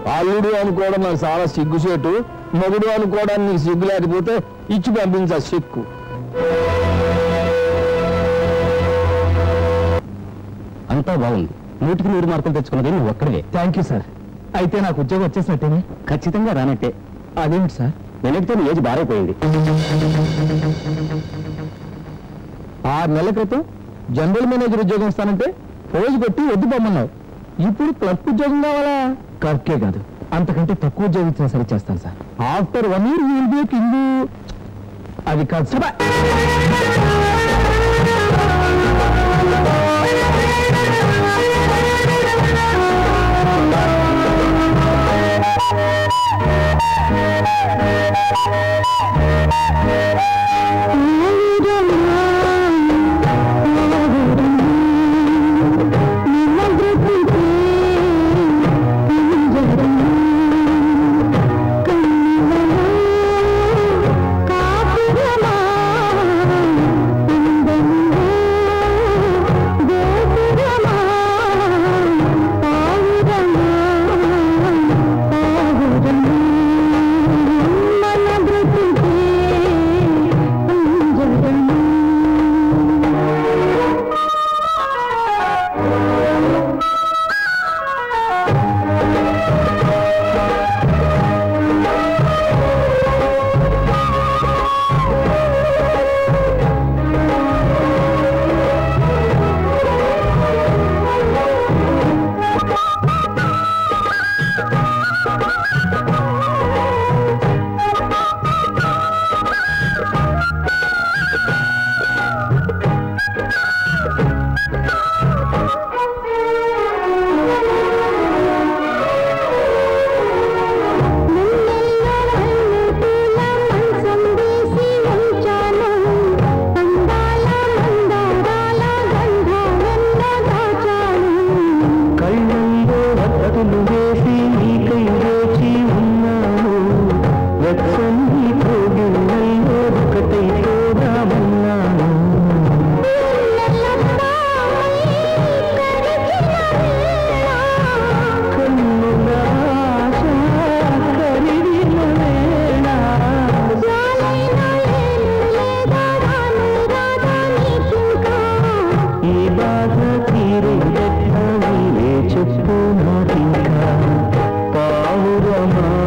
అల్లుడు అనుకోవడం నాకు చాలా సిగ్గుసేటు మొగుడు అనుకోవడానికి నీకు సిగ్గు లేకపోతే ఇచ్చి పంపించా సిక్కు అంతా బాగుంది నూటికి నూరు మార్కులు తెచ్చుకున్నది నువ్వు ఒక్కడే థ్యాంక్ యూ సార్ అయితే నాకు ఉద్యోగం వచ్చేసినట్టేనే ఖచ్చితంగా రానట్టే అదేమిటి సార్ వెనక్కితే నీ ఏజ్ బారైపోయింది ఆరు నెలల క్రితం జనరల్ మేనేజర్ ఉద్యోగం ఇస్తానంటే పోజు కొట్టి వద్దు పొమ్మన్నావు ఇప్పుడు క్లర్క్ ఉద్యోగం కావాలా క్లర్కే కాదు అంతకంటే తక్కువ ఉద్యోగం ఇచ్చినా సరే చేస్తాను sir after one year will be king అది కాదు సార్ కళ్ళల్లో వత్తులు వేసి నీకై వేచి ఉన్నాను వెచ్చని కోగిళ్ళల్లో ఒకటై చూడమన్నాను కన్నుల ఆశ కరిగిన వేళ ఈ బాధ తీరేదెట్ట నీవే చెప్పు నాకింకా పావురమా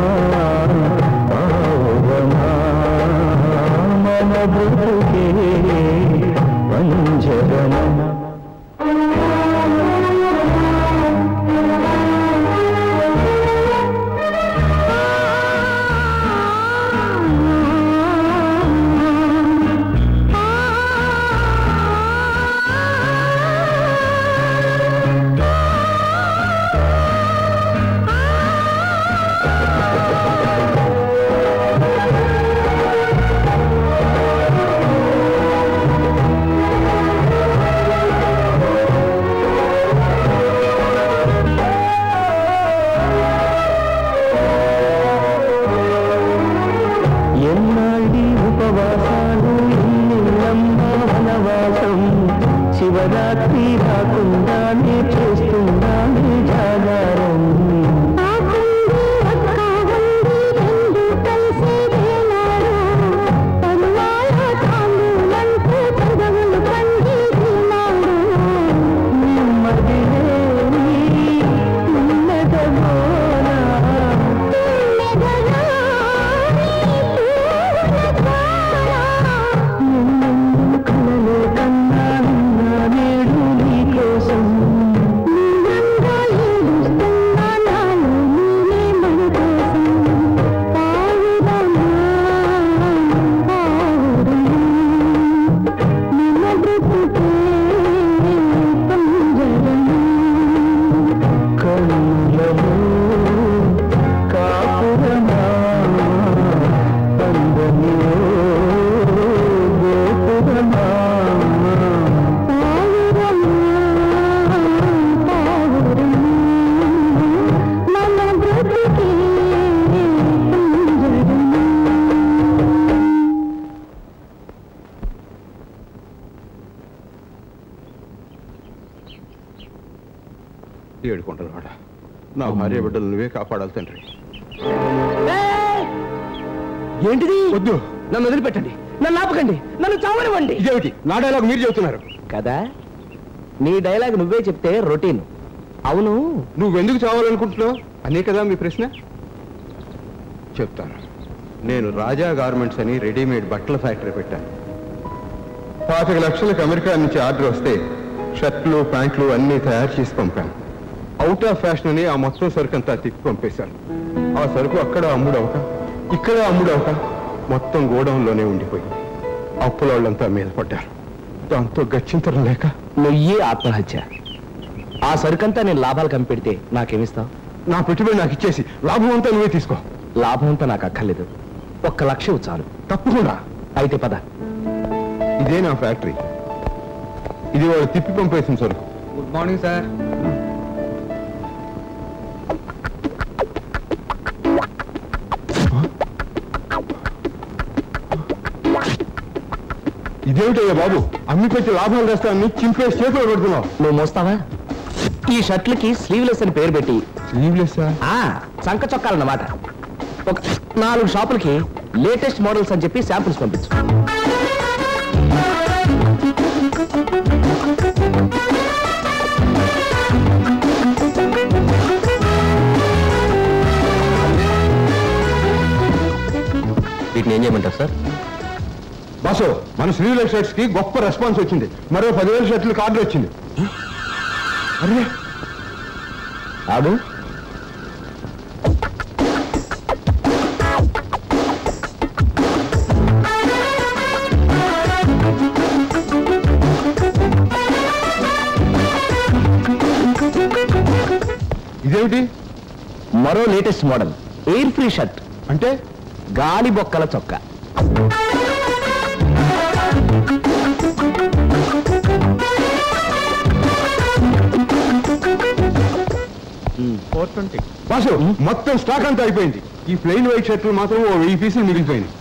పావురమా మన బ్రతుకే పంజరమా ఎన్నాళ్ళి ఉపవాసాలు ఎన్నిళ్ళమ్మ వనవాసం శివరాత్రి రాకుండానే చేస్తున్నానే జాగారం నెమ్మదిలేని ఉన్నతమోనా కలలో కన్నా నిన్న నేడు నీ భార్య బిడ్డలు నువ్వే కాపాడాలి తండ్రి ఏంటిది వద్దు నన్ను వదిలిపెట్టండి నన్ను ఆపకండి నన్ను చావనివ్వండి ఇదేమిటి నా డైలాగ్ మీరు చెబుతున్నారు కదా నీ డైలాగ్ నువ్వే చెప్తే రొటీన్ అవును నువ్వెందుకు చావాలనుకుంటున్నావు అనే కదా మీ ప్రశ్న చెప్తాను నేను రాజా గార్మెంట్స్ అని రెడీమేడ్ బట్టల ఫ్యాక్టరీ పెట్టాను పాతిక లక్షలకు అమెరికా నుంచి ఆర్డర్ వస్తే షర్ట్లు ప్యాంట్లు అన్నీ తయారు చేసి పంపాను అవుట్ ఆఫ్ ఫ్యాషన్ అని ఆ మొత్తం సరుకు అంతా తిప్పి పంపేశాను ఆ సరుకు అక్కడ అమ్ముడవక ఇక్కడ అమ్ముడవక మొత్తం గోడౌన్లోనే ఉండిపోయింది అప్పుల వాళ్ళంతా మీద పడ్డారు దాంతో గచ్చింతరం లేక నువ్యే ఆత్మహత్య ఆ సరుకంతా నేను లాభాలు కంపెడితే నాకేమిస్తావు నా పెట్టుబడి నాకు ఇచ్చేసి లాభం అంతా నువ్వే తీసుకో లాభం అంతా నాకు అక్కర్లేదు ఒక్క లక్ష ఇవ్వు చాలు తప్పకుండా అయితే పద ఇదే నా ఫ్యాక్టరీ ఇది వాళ్ళు తిప్పి పంపేసిన సరుకు గుడ్ మార్నింగ్ సార్ ఇదేమిటయ్యా బాబు అమ్మి పెట్టి లాభాలు తెస్తానని చింపేసి చేతిలో పెడుతున్నావు నువ్వు మోస్తావా ఈ షర్ట్లకి స్లీవ్లెస్ అని పేరు పెట్టి స్లీవ్లెస్ ఆ చంక చొక్కాలన్నమాట ఒక నాలుగు షాపులకి లేటెస్ట్ మోడల్స్ అని చెప్పి శాంపుల్స్ పంపించు వీటిని ఏం చేయమంటారు సార్ బాసు మన స్లీవ్లెస్ షర్ట్స్ కి గొప్ప రెస్పాన్స్ వచ్చింది మరో పదివేల షర్ట్లకు ఆర్డర్ వచ్చింది అరే ఆడు ఇదేమిటి మరో latest model air free shirt అంటే గాలి బొక్కల చొక్కా ఫోర్ ట్వంటీ బాసు మొత్తం స్టాక్ అంతా అయిపోయింది ఈ ప్లెయిన్ వైట్ షర్ట్లు మాత్రం ఓ వెయ్యి పీసులు మిగిలిపోయింది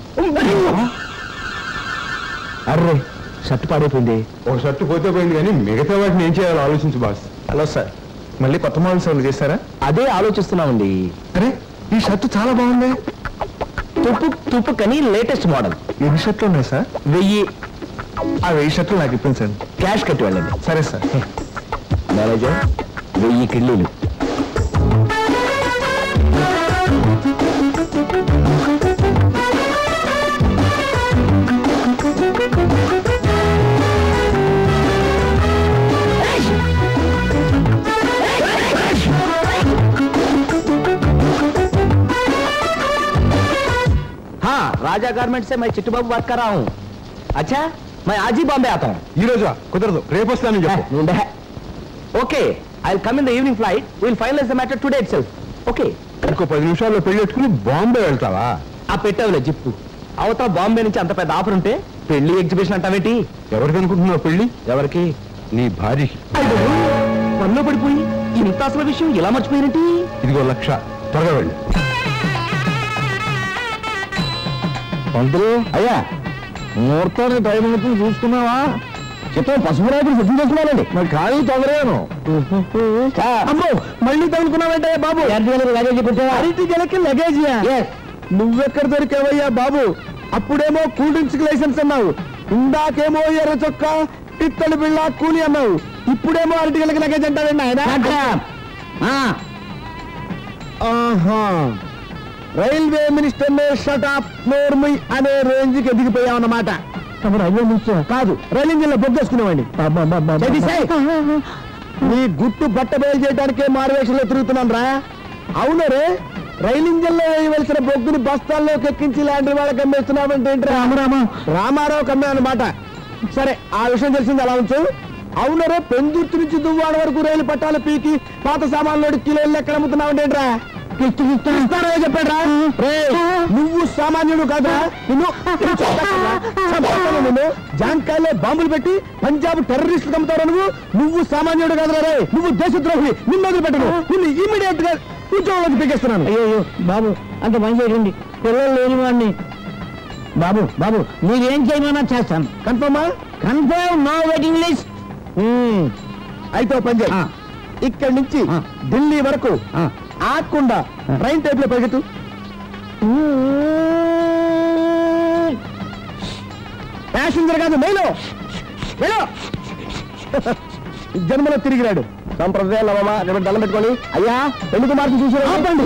అర్రే షర్ట్ పాడైపోయింది ఒక షర్ట్ పోతే పోయింది కానీ మిగతా వాటిని ఏం చేయాలో ఆలోచించు బాస్ హలో సార్ మళ్ళీ కొత్త మోడల్స్ ఏమైనా చేశారా అదే ఆలోచిస్తున్నామండి అరే ఈ షర్ట్ చాలా బాగుంది తుప్పు తుప్పు కని లేటెస్ట్ మోడల్ ఎన్ని షర్ట్లు ఉన్నాయి సార్ వెయ్యి ఆ వెయ్యి షర్ట్లు నాకు ఇప్పించండి క్యాష్ కట్టి వెళ్ళండి సరే సార్ మేనేజర్ వెయ్యి కిళ్ళీలు हाँ राजा गारमेंट से मैं चिट्टू बाबू बात कर रहा हूँ अच्छा मैं आज ही बॉम्बे आता हूँ ఈ రోజా కుదరదు రేపు వస్తానని చెప్పు okay I come in the evening flight will finalize the matter today itself okay ఇంకో పది నిమిషాల్లో పెళ్లి పెట్టుకుని బాంబే వెళ్తావా ఆ పెట్టావులే జిప్పు అవతల బాంబే నుంచి అంత పెద్ద ఆఫర్ ఉంటే పెళ్లి ఎగ్జిబిషన్ అంటావేటి ఎవరికి అనుకుంటున్నావు పెళ్లి ఎవరికి నీ భార్యకి పనిలో పడిపోయి ఇంత అసలు విషయం ఇలా మర్చిపోయినట్టి ఇదిగో లక్ష త్వరగా వెళ్ళి పంతులు అయ్యా ముహూర్తానికి టైం అవుతుంది చూసుకున్నావా చిత్రం పసుపు రాత్రి సిద్ధం చేసుకున్నానండి మరి ఖాళీ తొందరగాను అమ్మో మళ్ళీ తగులుకున్నావంటే బాబు లగేజ్ అరటి గెలకి లగేజ్ నువ్వెక్కడ దొరికావయ్యా బాబు అప్పుడేమో కూల్ డ్రింక్స్ లైసెన్స్ అన్నావు ఇందాకేమో ఎర్ర చొక్క పిత్తడి బిళ్ళ కూలి అన్నావు ఇప్పుడేమో అరటి గెలకి లగేజ్ అంటావండి ఆయన ఆహా రైల్వే మినిస్టర్ నే షటాప్ నోర్మి అనే రేంజ్ కి ఎదిగిపోయామన్నమాట రైల్వే మినిస్టర్ కాదు రైలు ఇంజిన్ లో బొగ్గేసుకునేవాడి నీ గుట్టు బట్ట బయలు చేయడానికే మారువేషంలో తిరుగుతున్నాను రా అవును రే రైలు ఇంజిన్ లో వేయవలసిన బొగ్గుని బస్తాల్లోకి ఎక్కించి ఇలాంటి వాళ్ళకి అమ్మేస్తున్నావంటే ఏంటి రామరామా రామారావు కమ్మే అన్నమాట సరే ఆ విషయం తెలిసింది అలా ఉంచు అవును రే పెందుర్తి నుంచి దువ్వాడ వరకు రైలు పట్టాలు పీకి పాత సామాన్లు కిలోలు ఎక్కడ అమ్ముతున్నావంటే ఏంట్రా ఇస్తారో చెప్పాడు రే నువ్వు సామాన్యుడు కాదురా నిన్ను నిన్ను చంపేస్తానురా. చంపేస్తాను నిన్ను జాంకాయలో బాంబులు పెట్టి పంజాబ్ టెర్రరిస్టులు చంపుతావు నువ్వు నువ్వు సామాన్యుడు కాదురా రే నువ్వు దేశద్రోహి నిన్ను వదిలిపెట్టను నిన్ను ఇమీడియట్ గా ఉద్యోగంలోకి పీకేస్తున్నాను అయ్యో బాబు అంత పని చేయండి పిల్లలు లేని వాడిని బాబు బాబు మీరేం చేయమన్నా చేస్తాను కన్ఫర్మా కన్ఫర్మ్ నో వెయిటింగ్ లిస్ట్ అయితే ఓ పని చేయి ఇక్కడి నుంచి ఢిల్లీ వరకు ఆకుండా ట్రైన్ టైప్ లో పరిగెత్తు ప్యాసింజర్ కాదు మేలో మేలో జన్మలో తిరిగి రాడు సంప్రదాయాలు అమ్మా రేపు దండం పెట్టుకొని అయ్యా పెళ్లి కుమార్తె చూసి ఆపండి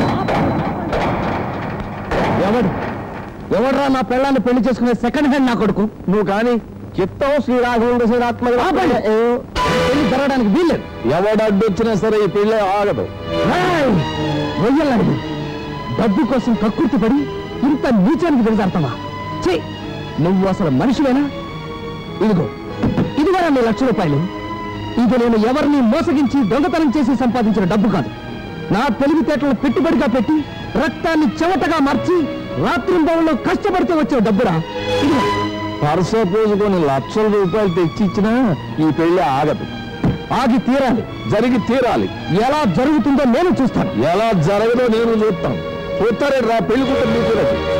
ఎవడు ఎవడ్రా నా పెళ్ళాన్ని పెళ్లి చేసుకునే సెకండ్ హ్యాండ్ నా కొడుకు నువ్వు కానీ చిత్తం శ్రీరాఘవుడు శ్రీరాత్మ పెళ్లి జరగడానికి వీల్లేదు ఎవడు అడ్డొచ్చినా సరే ఈ పెళ్లి ఆగదు వెయ్యాలండి డబ్బు కోసం కక్కుర్తి పడి ఇంత నీచానికి దిగజారుతావా ఛీ నువ్వు అసలు మనిషివేనా ఇదిగో ఇదిగో నీ లక్ష రూపాయలు ఇది నేను ఎవరిని మోసగించి దొంగతనం చేసి సంపాదించిన డబ్బు కాదు నా తెలివితేటలను పెట్టుబడిగా పెట్టి రక్తాన్ని చెమటగా మార్చి రాత్రింబవల్లో కష్టపడితే వచ్చే డబ్బురా ఇదిగో పర్స పోసుకొని లక్షల రూపాయలు తెచ్చిచ్చినా ఈ పెళ్లి ఆగదు ఆగి తీరాలి జరిగి తీరాలి ఎలా జరుగుతుందో నేను చూస్తాను ఎలా జరగదో నేను చూస్తాను చూస్తారే రా పెళ్లి కూతురు మీకు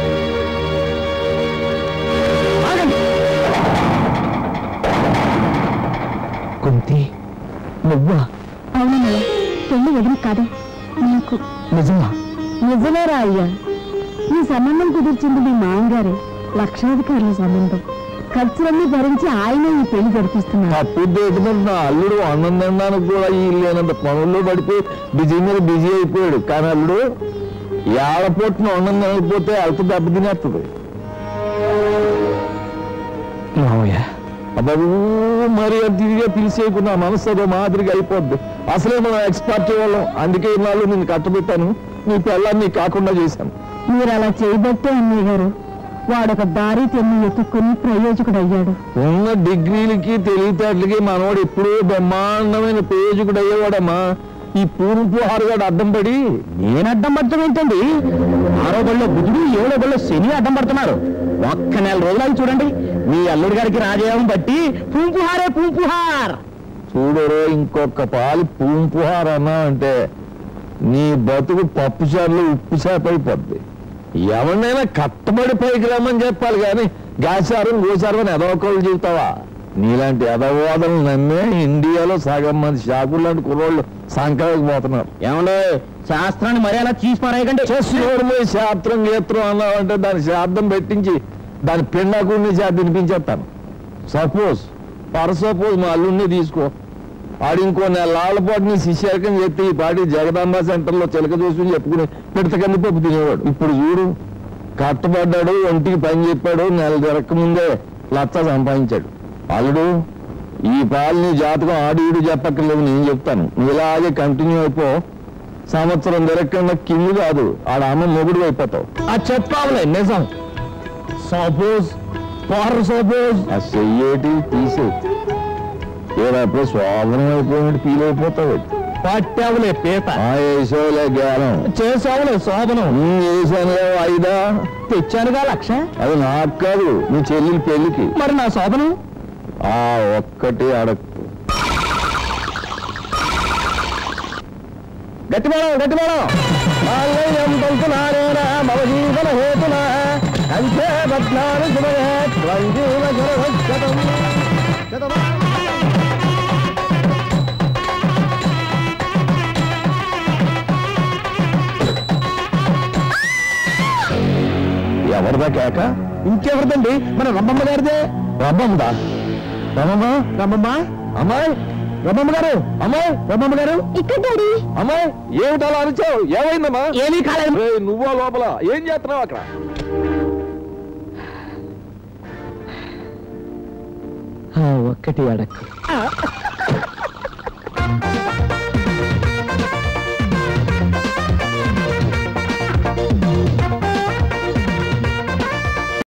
ఆగండి కుంతి నువ్వా అవునయ్య పెళ్లి వదిలి కాదు నీకు నిజమా నిజమేరా అయ్యా ఈ సంబంధం కుదిర్చింది మీ మామగారే లక్షాధికారుల సంబంధం ఖర్చులన్నీ భరించి ఆయన ఈ పెళ్లి జరిపిస్తున్నారు తప్పు దేటుమంటే నా అల్లుడు అన్నం తినడానికి కూడా ఈ లేనంత పనుల్లో పడిపోయి బిజీ మీద బిజీ అయిపోయాడు కానీ అల్లుడు ఏళ్ళ పొట్టున అన్నం తినకపోతే అల్ప దెబ్బ తినేస్తుంది అబ్బాబు మరి అంత ఇదిగా పిలిచేయకుండా మనసు అదో మాదిరిగా అయిపోద్ది అసలే మనం ఎక్స్పర్ట్ వాళ్ళం అందుకే ఇన్నాళ్ళు నేను కట్టబెట్టాను నీ పిల్లల్ని కాకుండా చేశాను మీరు అలా చేయబట్టే అన్నయ్య గారు వాడొక దారి తెమ్మి ఎత్తుక్కుని ప్రయోజకుడు అయ్యాడు ఉన్న డిగ్రీలకి తెలివితేటలకి మనవాడు ఎప్పుడూ బ్రహ్మాండమైన ప్రయోజకుడు అయ్యేవాడమ్మా ఈ పూర్పు హారుగాడు అడ్డం పడి నేను అడ్డం పడటం ఏంటండి ఆరో బడిలో బుధుడు ఏడో బడిలో శని అడ్డం పడుతున్నారు ఒక్క నెల రోజులు చూడండి మీ అల్లుడి గారికి రాజయోగం బట్టి పూంపుహారే పూంపుహార్ చూడరు ఇంకొక పాలు పూంపుహార్ అన్నా అంటే నీ బతుకు పప్పు చారులు ఉప్పు చేప అయిపోద్ది ఎవరినైనా కట్టబడి పైకి రమ్మని చెప్పాలి కానీ గాసారం గోసారం అని ఎదవకోళ్ళు చెబుతావా నీలాంటి ఎదవాదలు నమ్మే ఇండియాలో సగం మంది షాకులు లాంటి కుర్రోళ్ళు సంకలకు పోతున్నారు ఏమండే శాస్త్రాన్ని మరి అలా తీసి పారేయకండి శాస్త్రం గీత్రం అన్నావంటే దాని శాబ్దం పెట్టించి దాని పిండాకుడిని చేత తినిపించేస్తాను సపోజ్ పర్ సపోజ్ మా అల్లుడిని తీసుకో ఆడు ఇంకో నెలల పాటు నీ శిష్యాకం చెప్తే ఈ పాటి జగదాంబ సెంటర్ లో చిలక చూసుకుని చెప్పుకుని పిడత కంది పప్పు తినేవాడు ఇప్పుడు చూడు కట్టబడ్డాడు ఒంటికి పని చెప్పాడు నెల జరగక ముందే లచ్చ సంపాదించాడు అల్లుడు ఈ పాలని జాతకం ఆడు ఈడు చెప్పక్కర్లేదు నేను చెప్తాను నువ్వు ఇలాగే కంటిన్యూ అయిపో సంవత్సరం జరగకుండా కింది కాదు ఆడ అమ్మ మొగుడు అయిపోతావు ఆ చెప్పావులే నిజం సపోజ్ ఫార్ సపోజ్ ఆ చెయ్యేటి తీసే ఏదప్పుడు స్వాధనం అయిపోయినట్టు ఫీల్ అయిపోతావు పట్టావులే పీత వేసావులే జ్ఞానం చేసావులే శోభనం వేసానులే ఐదా తెచ్చానుగా లక్ష అది నాకు కాదు నీ చెల్లి పెళ్లికి మరి నా శోభనం ఆ ఒక్కటి అడక్కు గట్టిమేడం గట్టిమేడం పంపునారేనా మమ జీవన హేతున అంతే బద్నాలు శుభయే త్వంజీవ జరవచ్చతం ఎవరిదా కేక ఇంకెవరిదండి మన రమ్మమ్మ గారిదే రమ్మమ్మదా రమ్మమ్మ రమ్మమ్మ అమ్మాయి రమ్మమ్మ గారు అమ్మాయి రమ్మమ్మ గారు ఇక్కడ డాడీ అమ్మాయి ఏమిటి అలా అరిచావు ఏమైందమ్మా ఏమీ కాలేదు ఏయ్, నువ్వా లోపల ఏం చేస్తున్నావు అక్కడ ఒక్కటి అడక్కు